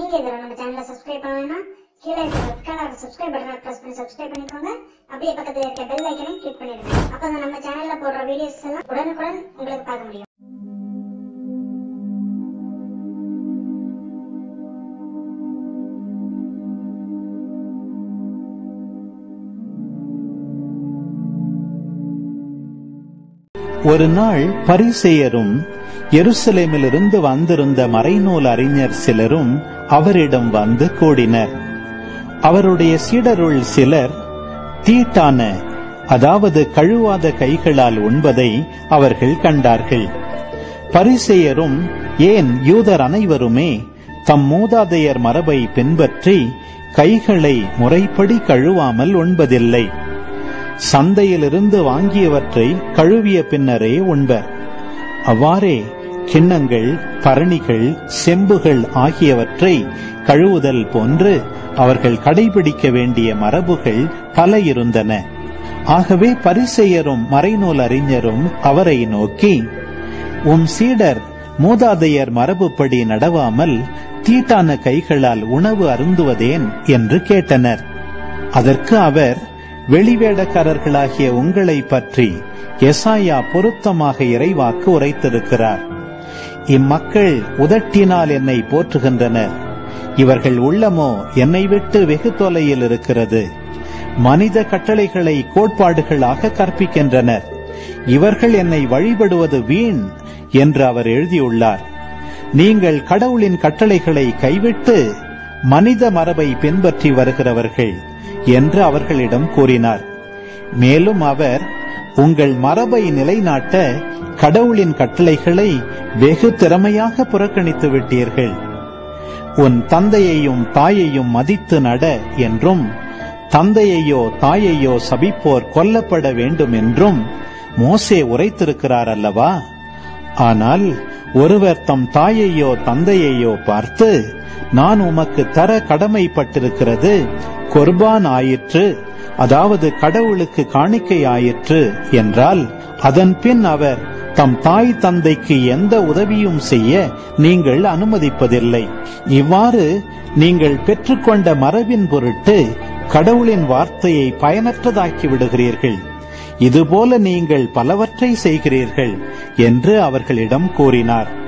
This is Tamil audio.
நீங்க இதுல நம்ம சேனலை சப்ஸ்கிரைப் பண்ணணும்னா கீழே இருக்க ரெட் கலர் சப்ஸ்கிரைப் பட்டனை பிரஸ் பண்ணி சப்ஸ்கிரைப் பண்ணிக்கோங்க அப்படியே பக்கத்துல இருக்க பெல் ஐக்கனையும் கிளிக் பண்ணிடுங்க அப்பதான் நம்ம சேனல்ல போடுற வீடியோஸ் எல்லாம் உடனுக்குடன் உங்களுக்கு பார்க்க முடியும் ஒரு நாள் பரிசேயரும் எருசலேமிலிருந்து வந்திருந்த மறைநூல் அறிஞர் சிலரும் அவரிடம் வந்து கூடினர் அவருடைய சீடருள் சிலர் தீட்டான அதாவது கழுவாத கைகளால் உண்பதை அவர்கள் கண்டார்கள் பரிசேயரும் ஏன் யூதர் அனைவருமே தம் மூதாதையர் மரபை பின்பற்றி கைகளை முறைப்படி கழுவாமல் உண்பதில்லை சந்தையிலிருந்து வாங்கியவற்றை கழுவிய பின்னரே உண்பர் அவ்வாறே கிண்ணங்கள் பரணிகள் செம்புகள் ஆகியவற்றை கழுவுதல் போன்று அவர்கள் கடைபிடிக்க வேண்டிய மரபுகள் பல இருந்தன ஆகவே பரிசெயரும் மறைநூல் அறிஞரும் அவரை நோக்கி உம் சீடர் மூதாதையர் மரபுப்படி நடவாமல் தீட்டான கைகளால் உணவு அருந்துவதேன் என்று கேட்டனர் அதற்கு அவர் வெளிவேடக்காரர்களாகிய உங்களை பற்றி எசாயா பொருத்தமாக இறைவாக்கு உரைத்திருக்கிறார் இம்மக்கள் உதட்டினால் என்னை போற்றுகின்றனர் இவர்கள் உள்ளமோ என்னை விட்டு வெகு தொலையில் இருக்கிறது மனித கட்டளைகளை கோட்பாடுகளாக கற்பிக்கின்றனர் இவர்கள் என்னை வழிபடுவது வீண் என்று அவர் எழுதியுள்ளார் நீங்கள் கடவுளின் கட்டளைகளை கைவிட்டு மனித மரபை பின்பற்றி வருகிறவர்கள் என்று அவர்களிடம் கூறினார் மேலும் அவர் உங்கள் மரபை நிலைநாட்ட கடவுளின் கட்டளைகளை வெகு திறமையாக புறக்கணித்து விட்டீர்கள் உன் தந்தையையும் தாயையும் மதித்து நட என்றும் தந்தையையோ தாயையோ சபிப்போர் கொல்லப்பட வேண்டும் என்றும் மோசே உரைத்திருக்கிறார் அல்லவா ஆனால் ஒருவர் தம் தாயையோ தந்தையையோ பார்த்து நான் உமக்கு தர கடமைப்பட்டிருக்கிறது கொர்பான் ஆயிற்று அதாவது கடவுளுக்கு காணிக்கை ஆயிற்று என்றால் அதன் பின் அவர் தம் தாய் தந்தைக்கு எந்த உதவியும் செய்ய நீங்கள் அனுமதிப்பதில்லை இவ்வாறு நீங்கள் பெற்றுக்கொண்ட மரபின் பொருட்டு கடவுளின் வார்த்தையை பயனற்றதாக்கி விடுகிறீர்கள் இதுபோல நீங்கள் பலவற்றை செய்கிறீர்கள் என்று அவர்களிடம் கூறினார்